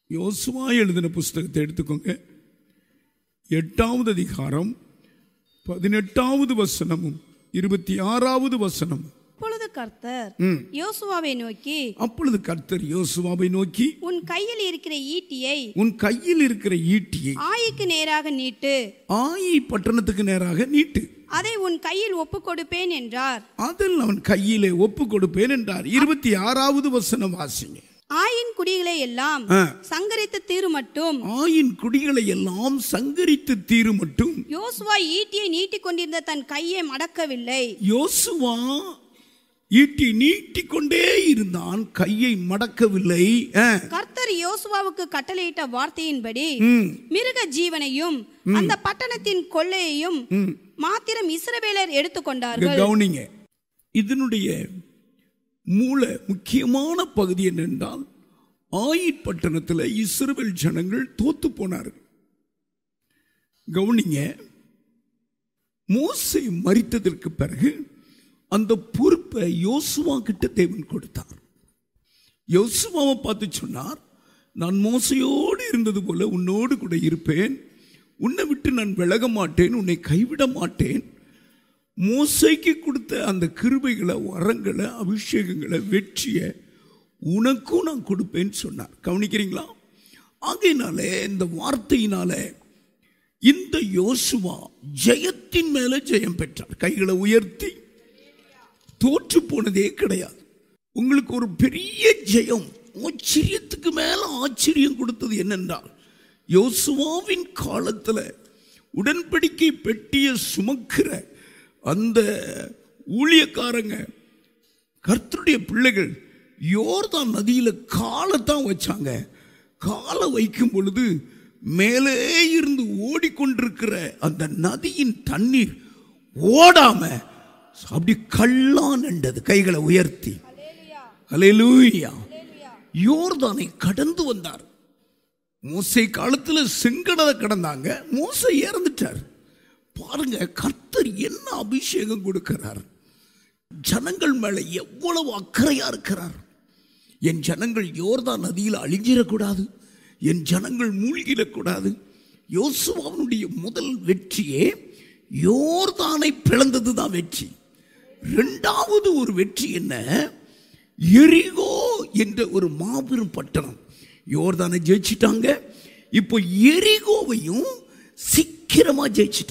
யோசுவா எழுதின புஸ்தகத்தை எடுத்துக்கோங்க எட்டாவது அதிகாரம் பதினெட்டாவது வசனமும் இருபத்தி ஆறாவது வசனமும் அப்பொழுது கர்த்தர் யோசுவாவை நோக்கி அப்பொழுது கர்த்தர் யோசுவாவை நோக்கி உன் கையில் இருக்கிற ஈட்டியை உன் கையில் இருக்கிற ஈட்டியை ஆயிக்கு நேராக நீட்டு ஆயி பட்டணத்துக்கு நேராக நீட்டு அதை உன் கையில் ஒப்புக் கொடுப்பேன் என்றார் அதில் அவன் கையிலே ஒப்பு கொடுப்பேன் என்றார் இருபத்தி ஆறாவது வசனம் வாசிங்க ஆயின் குடிகளை எல்லாம் ஆ. சங்கரித்து தீரு மட்டும் ஆயின் குடிகளை எல்லாம் சங்கரித்து தீரு மட்டும் யோசுவா ஈட்டியை நீட்டிக் கொண்டிருந்த தன் கையை மடக்கவில்லை யோசுவா ஈட்டி நீட்டிக்கொண்டே இருந்தான் கையை மடக்கவில்லை ஆ. கர்த்தர் யோசுவாவுக்கு கட்டளையிட்ட வார்த்தையின்படி ம். மிருக ஜீவனையும் அந்த பட்டணத்தின் கொள்ளையையும் மாத்திரம் இஸ்ரவேலர் இங்க எடுத்துக்கொண்டார்கள் கவனிங்க இதனுடைய மூல முக்கியமான பகுதி என்னென்றால் ஆயிட் பட்டணத்தில் இஸ்ரவேல் ஜனங்கள் தோத்து போனார்கள் கவனிங்க மோசே மரித்ததற்கு பிறகு அந்த பொறுப்பை யோசுவா கிட்ட தேவன் கொடுத்தார் யோசுவாவை பார்த்து சொன்னார் நான் மோசையோடு இருந்தது போல உன்னோடு கூட இருப்பேன் உன்னை விட்டு நான் விலக மாட்டேன் உன்னை கைவிட மாட்டேன் மோசைக்கு கொடுத்த அந்த கிருபைகளை வரங்களை அபிஷேகங்களை வெற்றியை உனக்கும் நான் கொடுப்பேன்னு சொன்னார் கவனிக்கிறீங்களா ஆகையினாலே இந்த வார்த்தையினால இந்த யோசுவா ஜெயத்தின் மேல ஜெயம் பெற்றார் கைகளை உயர்த்தி தோற்று போனதே கிடையாது உங்களுக்கு ஒரு பெரிய ஜெயம் ஆச்சரியத்துக்கு மேல ஆச்சரியம் கொடுத்தது என்னென்றால் யோசுவாவின் காலத்தில் உடன்படிக்கை பெட்டியை சுமக்கிற அந்த ஊழியக்காரங்க கர்த்தருடைய பிள்ளைகள் யோர்தான் நதியில் காலைத்தான் வச்சாங்க காலை வைக்கும் பொழுது மேலே இருந்து ஓடிக்கொண்டிருக்கிற அந்த நதியின் தண்ணீர் ஓடாம அப்படி கல்லான் என்றது கைகளை உயர்த்தி அலையலூயா யோர்தானை கடந்து வந்தார் மோசை காலத்தில் செங்கடலை கடந்தாங்க மோசை இறந்துட்டார் பாருங்க கர்த்தர் என்ன அபிஷேகம் கொடுக்கிறார் ஜனங்கள் மேல எவ்வளவு அக்கறையா இருக்கிறார் என் ஜனங்கள் யோர்தான் நதியில் அழிஞ்சிடக்கூடாது என் ஜனங்கள் மூழ்கிடக்கூடாது யோசுவாவினுடைய முதல் வெற்றியே யோர்தானை பிளந்தது தான் வெற்றி ரெண்டாவது ஒரு வெற்றி என்ன எரிகோ என்ற ஒரு மாபெரும் பட்டணம் யோர்தானை ஜெயிச்சிட்டாங்க இப்போ எரிகோவையும் சீக்கிரமா ஜெயிச்சிட்டாங்க